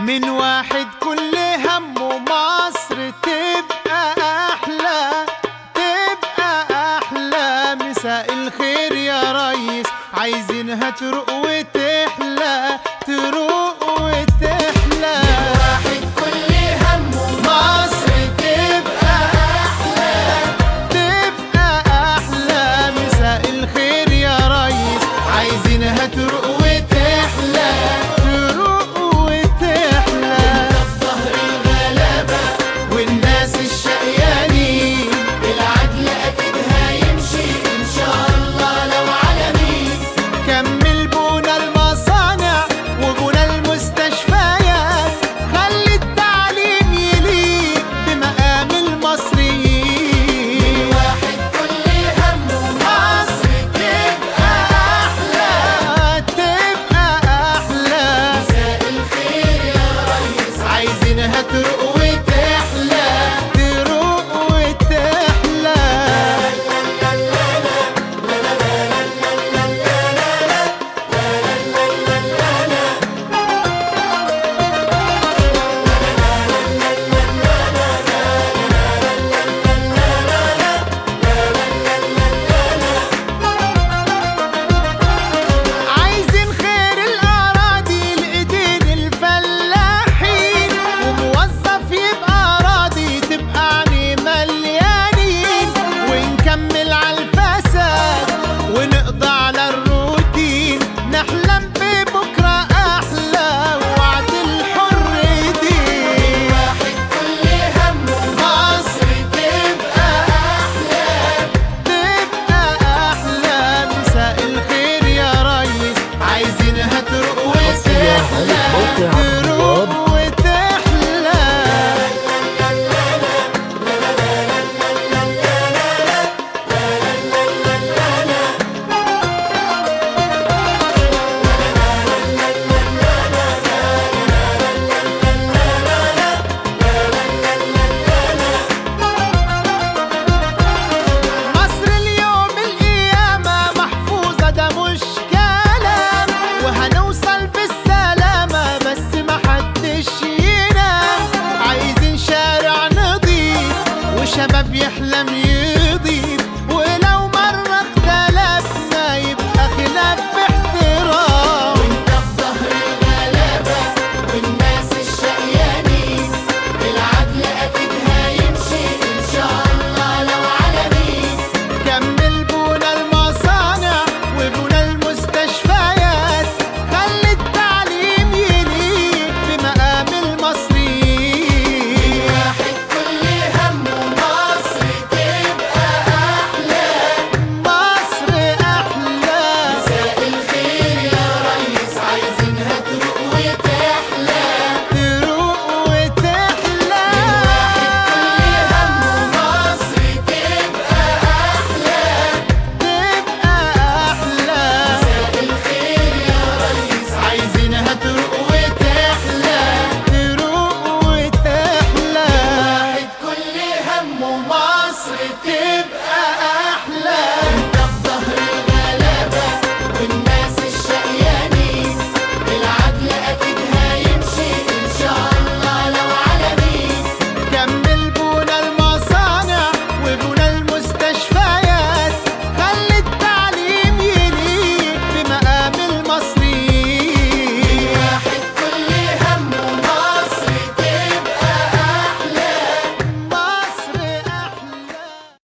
من واحد كل همه مصر تبقى أحلى تبقى أحلى مساء الخير يا ريس عايزينها تروق وتحلى تروق وتحلى واحد كل همه مصر تبقى أحلى تبقى أحلى مساء الخير يا ريس عايزينها تروق وتحلى تروق وتحلى ظهر الغلابة والناس الشقيانين العدل أكيد هيمشي إن شاء الله لو على مين كمل بونا المصانع وبونا المستشفيات خلي التعليم يليق بمقام المصريين واحد كل همه مصر تبقى أحلى تبقى أحلى مساء الخير يا ريس عايزينها تروق وتحلى تروق وتحلى عايزين خير الأراضي لإيدين الفلاحين وموظف يبقى راضي تبقى عني مليانين ونكمل على الفساد ونقضى على الروتين نحلم ببكرة أحلى ووعد الحر دين واحد كل همه مصر تبقى أحلى تبقى أحلى مساء الخير يا ريس عايزينها تروق وتحلى تروق وتحلى مصر اليوم القيامة محفوظة ده مش كلام وهنوصل بالسلامة بس محدش ينام عايزين شارع نضيف وشباب يحلم يضيف ولو مرة اختلفنا يبقى خلاف باحترام وانت في ظهر الغلابة والناس الشقيانين العدل أكيد هيمشي إن شاء الله لو على مين كمل بونا المصانع وبونا المستشفيات خلي التعليم يليق بمقام المصريين واحد كل همه مصر تبقى أحلى مصر أحلى مساء الخير يا ريس عايزينها تروق وتحلى تروق وتحلى كل همه مصر تبقى أحلى تبقى أحلى مساء الخير يا ريس عايزينها تروق وتحلى تروق وتحلى واحد كل همه مصر تبقى